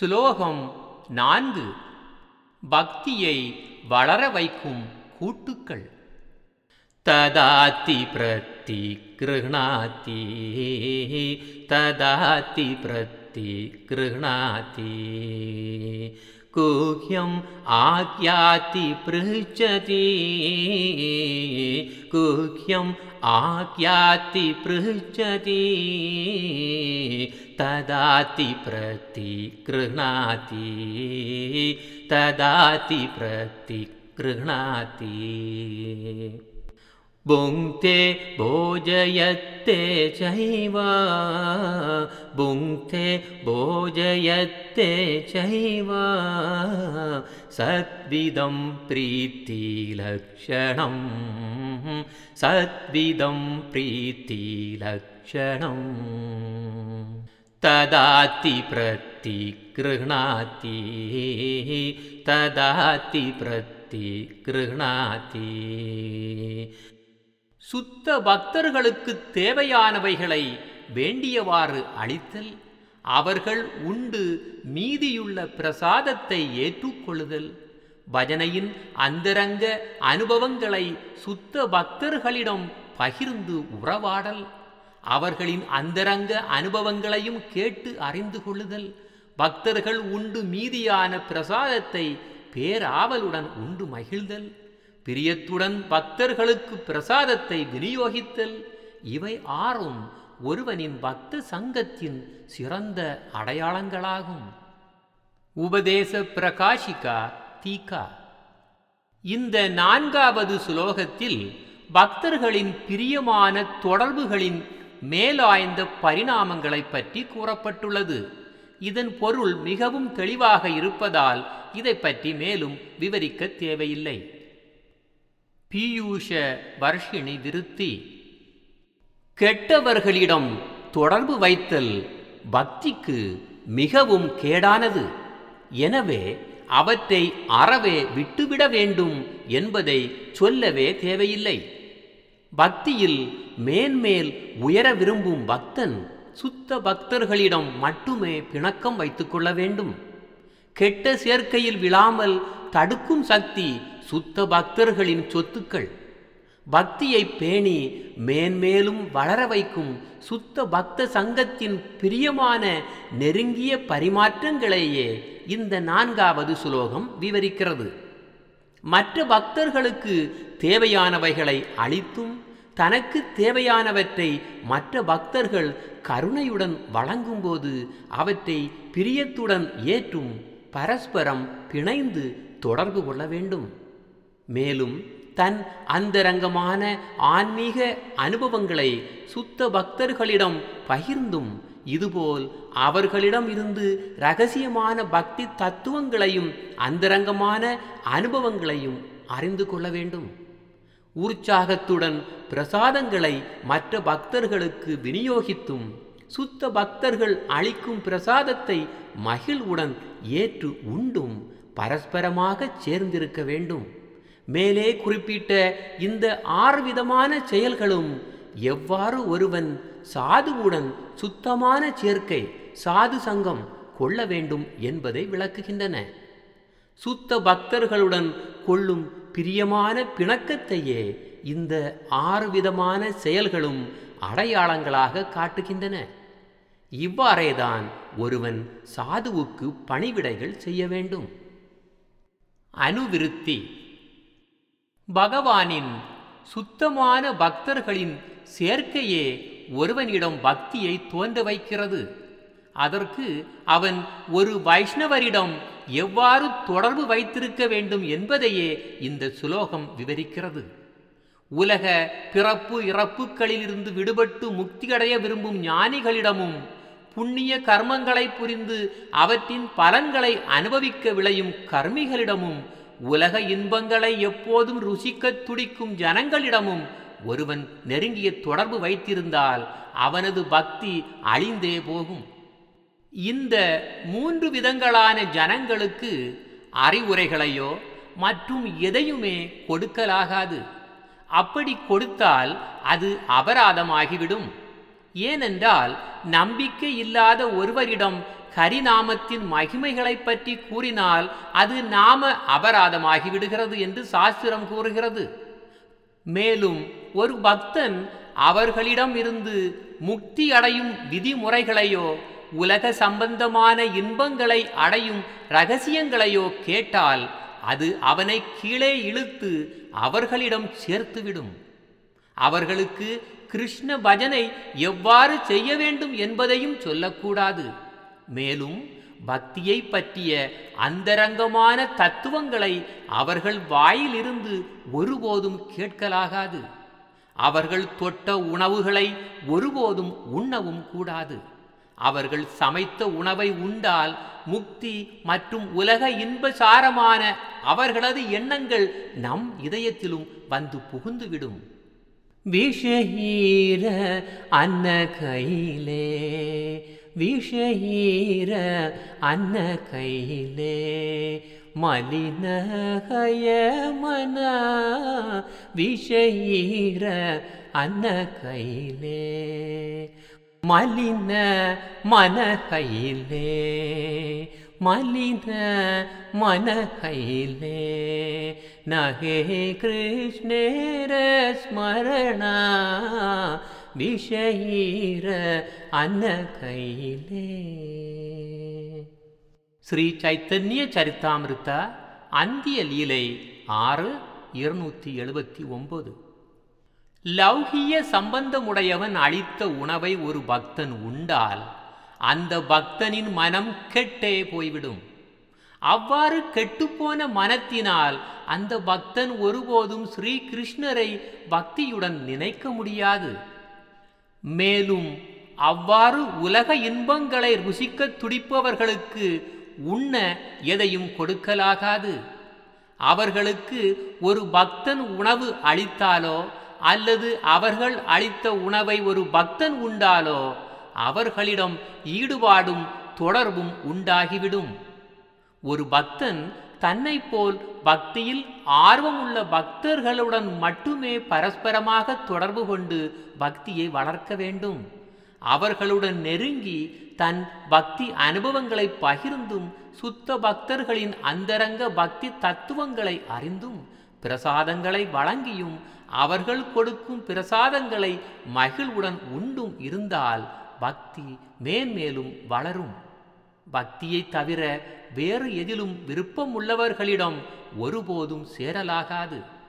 சுலோகம் நான்கு பக்தியை வளர வைக்கும் கூட்டுக்கள் ததாத்தி பிரத்தி கிருணாத்தி ததாத்தி பிரத்தி கிருணாத்தி குஹ்யம் ஆக்யாத்தி பிருச்சதி குஹ்யம் ஆக்யாத்தி பிருச்சதி ததாத்தி பிரத்தி கிருணாத்தி ததாத்தி பிரத்தி கிருணாத்தி भुङ्क्ते भोजयत्ते चैव भुङ्क्ते भोजयत्ते चैव सद्विदं प्रीतिलक्षणं सद्विदं प्रीतिलक्षणम् तदाति प्रतिगृह्णाति तदाति प्रतिगृह्णाति சுத்த பக்தர்களுக்கு தேவையானவைகளை வேண்டியவாறு அளித்தல் அவர்கள் உண்டு மீதியுள்ள பிரசாதத்தை ஏற்றுக்கொள்ளுதல் பஜனையின் அந்தரங்க அனுபவங்களை சுத்த பக்தர்களிடம் பகிர்ந்து உறவாடல் அவர்களின் அந்தரங்க அனுபவங்களையும் கேட்டு அறிந்து கொள்ளுதல் பக்தர்கள் உண்டு மீதியான பிரசாதத்தை பேராவலுடன் உண்டு மகிழ்தல் பிரியத்துடன் பக்தர்களுக்கு பிரசாதத்தை விநியோகித்தல் இவை ஆறும் ஒருவனின் பக்த சங்கத்தின் சிறந்த அடையாளங்களாகும் உபதேச பிரகாஷிகா தீகா இந்த நான்காவது சுலோகத்தில் பக்தர்களின் பிரியமான தொடர்புகளின் மேலாய்ந்த பரிணாமங்களை பற்றி கூறப்பட்டுள்ளது இதன் பொருள் மிகவும் தெளிவாக இருப்பதால் இதை பற்றி மேலும் விவரிக்க தேவையில்லை பீயூஷ வர்ஷிணி விருத்தி கெட்டவர்களிடம் தொடர்பு வைத்தல் பக்திக்கு மிகவும் கேடானது எனவே அவற்றை அறவே விட்டுவிட வேண்டும் என்பதை சொல்லவே தேவையில்லை பக்தியில் மேன்மேல் உயர விரும்பும் பக்தன் சுத்த பக்தர்களிடம் மட்டுமே பிணக்கம் வைத்துக்கொள்ள வேண்டும் கெட்ட சேர்க்கையில் விழாமல் தடுக்கும் சக்தி சுத்த பக்தர்களின் சொத்துக்கள் பக்தியை பேணி மேன்மேலும் வளர வைக்கும் சுத்த பக்த சங்கத்தின் பிரியமான நெருங்கிய பரிமாற்றங்களையே இந்த நான்காவது சுலோகம் விவரிக்கிறது மற்ற பக்தர்களுக்கு தேவையானவைகளை அளித்தும் தனக்கு தேவையானவற்றை மற்ற பக்தர்கள் கருணையுடன் வழங்கும்போது அவற்றை பிரியத்துடன் ஏற்றும் பரஸ்பரம் பிணைந்து தொடர்பு கொள்ள வேண்டும் மேலும் தன் அந்தரங்கமான ஆன்மீக அனுபவங்களை சுத்த பக்தர்களிடம் பகிர்ந்தும் இதுபோல் அவர்களிடம் இருந்து ரகசியமான பக்தி தத்துவங்களையும் அந்தரங்கமான அனுபவங்களையும் அறிந்து கொள்ள வேண்டும் உற்சாகத்துடன் பிரசாதங்களை மற்ற பக்தர்களுக்கு விநியோகித்தும் சுத்த பக்தர்கள் அளிக்கும் பிரசாதத்தை மகிழ்வுடன் ஏற்று உண்டும் பரஸ்பரமாக சேர்ந்திருக்க வேண்டும் மேலே குறிப்பிட்ட இந்த ஆறு விதமான செயல்களும் எவ்வாறு ஒருவன் சாதுவுடன் சுத்தமான சேர்க்கை சாது சங்கம் கொள்ள வேண்டும் என்பதை விளக்குகின்றன சுத்த பக்தர்களுடன் கொள்ளும் பிரியமான பிணக்கத்தையே இந்த ஆறு விதமான செயல்களும் அடையாளங்களாக காட்டுகின்றன இவ்வாறேதான் ஒருவன் சாதுவுக்கு பணிவிடைகள் செய்ய வேண்டும் அனுவிருத்தி பகவானின் சுத்தமான பக்தர்களின் சேர்க்கையே ஒருவனிடம் பக்தியை தோன்ற வைக்கிறது அதற்கு அவன் ஒரு வைஷ்ணவரிடம் எவ்வாறு தொடர்பு வைத்திருக்க வேண்டும் என்பதையே இந்த சுலோகம் விவரிக்கிறது உலக பிறப்பு இறப்புகளிலிருந்து விடுபட்டு முக்தியடைய விரும்பும் ஞானிகளிடமும் புண்ணிய கர்மங்களை புரிந்து அவற்றின் பலன்களை அனுபவிக்க விளையும் கர்மிகளிடமும் உலக இன்பங்களை எப்போதும் ருசிக்க துடிக்கும் ஜனங்களிடமும் ஒருவன் நெருங்கிய தொடர்பு வைத்திருந்தால் அவனது பக்தி அழிந்தே போகும் இந்த மூன்று விதங்களான ஜனங்களுக்கு அறிவுரைகளையோ மற்றும் எதையுமே கொடுக்கலாகாது அப்படி கொடுத்தால் அது அபராதமாகிவிடும் ஏனென்றால் நம்பிக்கை இல்லாத ஒருவரிடம் ஹரிநாமத்தின் மகிமைகளைப் பற்றி கூறினால் அது நாம அபராதமாகி விடுகிறது என்று சாஸ்திரம் கூறுகிறது மேலும் ஒரு பக்தன் அவர்களிடம் இருந்து முக்தி அடையும் விதிமுறைகளையோ உலக சம்பந்தமான இன்பங்களை அடையும் ரகசியங்களையோ கேட்டால் அது அவனை கீழே இழுத்து அவர்களிடம் சேர்த்துவிடும் அவர்களுக்கு கிருஷ்ண பஜனை எவ்வாறு செய்ய வேண்டும் என்பதையும் சொல்லக்கூடாது மேலும் பக்தியை பற்றிய அந்தரங்கமான தத்துவங்களை அவர்கள் வாயிலிருந்து ஒருபோதும் கேட்கலாகாது அவர்கள் தொட்ட உணவுகளை ஒருபோதும் உண்ணவும் கூடாது அவர்கள் சமைத்த உணவை உண்டால் முக்தி மற்றும் உலக இன்பசாரமான அவர்களது எண்ணங்கள் நம் இதயத்திலும் வந்து புகுந்துவிடும் விஷயீர அன்ன கையிலே விஷயீர அன்ன கையிலே மலினகய மன விஷயீர அன்ன கையிலே மலின மன கையிலே மலின மன கையிலே நகே கிருஷ்ணேர ஸ்மரண விஷயீர அன்ன கையிலே ஸ்ரீ சைத்தன்ய சரித்தாமிருத்த அந்திய லீலை ஆறு இருநூற்றி எழுபத்தி ஒன்பது லௌகிய சம்பந்தமுடையவன் அளித்த உணவை ஒரு பக்தன் உண்டால் அந்த பக்தனின் மனம் கெட்டே போய்விடும் அவ்வாறு கெட்டுப்போன மனத்தினால் அந்த பக்தன் ஒருபோதும் ஸ்ரீ கிருஷ்ணரை பக்தியுடன் நினைக்க முடியாது மேலும் அவ்வாறு உலக இன்பங்களை ருசிக்க துடிப்பவர்களுக்கு உண்ண எதையும் கொடுக்கலாகாது அவர்களுக்கு ஒரு பக்தன் உணவு அளித்தாலோ அல்லது அவர்கள் அளித்த உணவை ஒரு பக்தன் உண்டாலோ அவர்களிடம் ஈடுபாடும் தொடர்பும் உண்டாகிவிடும் ஒரு பக்தன் தன்னை போல் பக்தியில் ஆர்வமுள்ள பக்தர்களுடன் மட்டுமே பரஸ்பரமாக தொடர்பு கொண்டு பக்தியை வளர்க்க வேண்டும் அவர்களுடன் நெருங்கி தன் பக்தி அனுபவங்களை பகிர்ந்தும் சுத்த பக்தர்களின் அந்தரங்க பக்தி தத்துவங்களை அறிந்தும் பிரசாதங்களை வழங்கியும் அவர்கள் கொடுக்கும் பிரசாதங்களை மகிழ்வுடன் உண்டும் இருந்தால் பக்தி மேன்மேலும் வளரும் பக்தியை தவிர வேறு எதிலும் விருப்பம் உள்ளவர்களிடம் ஒருபோதும் சேரலாகாது